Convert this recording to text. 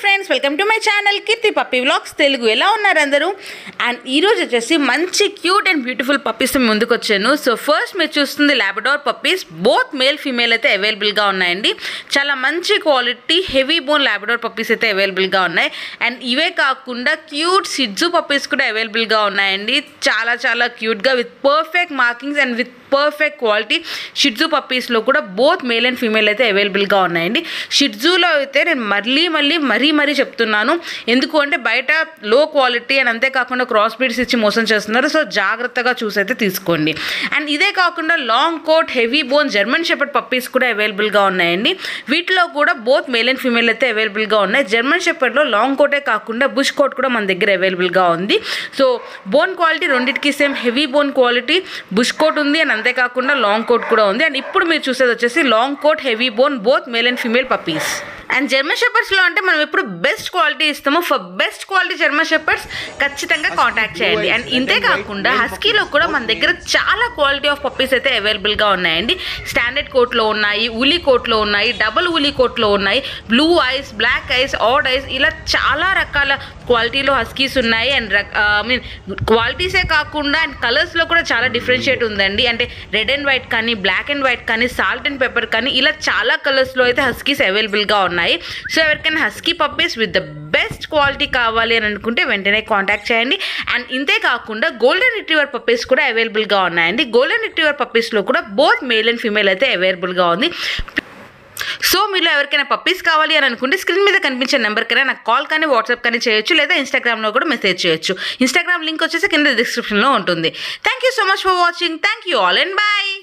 friends welcome to my channel Keerthi puppy vlogs Telugu ఎలా ఉన్నారు అందరూ అండ్ ఈరోజు వచ్చేసి మంచి క్యూట్ అండ్ బ్యూటిఫుల్ పప్పీస్ ముందుకు వచ్చాను సో ఫస్ట్ మీరు చూస్తుంది Labrador puppies both male female అయితే అవైలబుల్గా ఉన్నాయండి చాలా మంచి quality heavy bone Labrador puppies అయితే అవైలబుల్గా ఉన్నాయి అండ్ ఇవే కాకుండా క్యూట్ సిడ్జు పప్పీస్ కూడా అవైలబుల్గా ఉన్నాయండి చాలా చాలా క్యూట్గా with perfect markings and with perfect quality shih tzu పప్పీస్లో కూడా బోత్ మేల్ అండ్ ఫీమేల్ అయితే అవైలబుల్గా ఉన్నాయండి షిడ్జులో అయితే నేను మళ్ళీ మళ్ళీ మరీ మరీ చెప్తున్నాను ఎందుకు అంటే బయట లో క్వాలిటీ అండ్ అంతేకాకుండా క్రాస్ బ్రీడ్స్ ఇచ్చి మోసం చేస్తున్నారు సో జాగ్రత్తగా చూసి అయితే తీసుకోండి అండ్ ఇదే కాకుండా long coat heavy bone German shepherd puppies కూడా అవైలబుల్గా ఉన్నాయండి వీటిలో కూడా బోత్ మేల్ అండ్ ఫీమేల్ అయితే అవైలబుల్గా ఉన్నాయి జర్మన్ షెపర్డ్లో లాంగ్ కోటే కాకుండా బుష్ కోట్ కూడా మన దగ్గర అవైలబుల్గా ఉంది సో బోన్ క్వాలిటీ రెండింటికి same heavy bone quality bush coat ఉంది అండ్ అంతేకాకుండా లాంగ్ కోట్ కూడా ఉంది అండ్ ఇప్పుడు మీరు చూసేది వచ్చేసి long coat heavy bone both male and female puppies and German షెపర్డ్స్లో అంటే మనం ఎప్పుడు బెస్ట్ క్వాలిటీ ఇస్తాము for best quality German shepherds ఖచ్చితంగా కాంటాక్ట్ చేయండి అండ్ ఇంతే కాకుండా హస్కీలో కూడా మన దగ్గర చాలా క్వాలిటీ ఆఫ్ పప్పీస్ అయితే అవైలబుల్గా ఉన్నాయండి స్టాండర్డ్ కోట్లో ఉన్నాయి ఉలీ కోట్లో ఉన్నాయి డబుల్ ఉలీ కోట్లో ఉన్నాయి blue eyes black eyes odd eyes ఇలా చాలా రకాల క్వాలిటీలో హస్కీస్ ఉన్నాయి అండ్ ఐ మీన్ క్వాలిటీసే కాకుండా అండ్ కలర్స్లో కూడా చాలా డిఫరెన్షియేట్ ఉందండి అంటే రెడ్ అండ్ వైట్ కానీ బ్లాక్ అండ్ వైట్ కానీ సాల్ట్ అండ్ పెప్పర్ కానీ ఇలా చాలా కలర్స్లో అయితే హస్కీస్ అవైలబుల్గా ఉన్నాయి సో ఎవరికైనా husky puppies with the best quality కావాలి అని అనుకుంటే వెంటనే కాంటాక్ట్ చేయండి అండ్ ఇంతే కాకుండా గోల్డెన్ రిట్రీవర్ పప్పీస్ కూడా అవైలబుల్గా ఉన్నాయండి గోల్డెన్ రిట్రీవర్ పప్పీస్లో కూడా బోత్ మేల్ అండ్ ఫీమేల్ అయితే అవైలబుల్గా ఉంది సో మీరు ఎవరికైనా పప్పీస్ కావాలి అని అనుకుంటే స్క్రీన్ మీద కనిపించే నెంబర్ కైనా నాకు కాల్ కానీ వాట్సాప్ కానీ చేయొచ్చు లేదా ఇన్స్టాగ్రామ్లో కూడా మెసేజ్ చేయొచ్చు ఇన్స్టాగ్రామ్ లింక్ వచ్చేసి కింద డిస్క్రిప్షన్లో ఉంటుంది thank you so much for watching thank you all and bye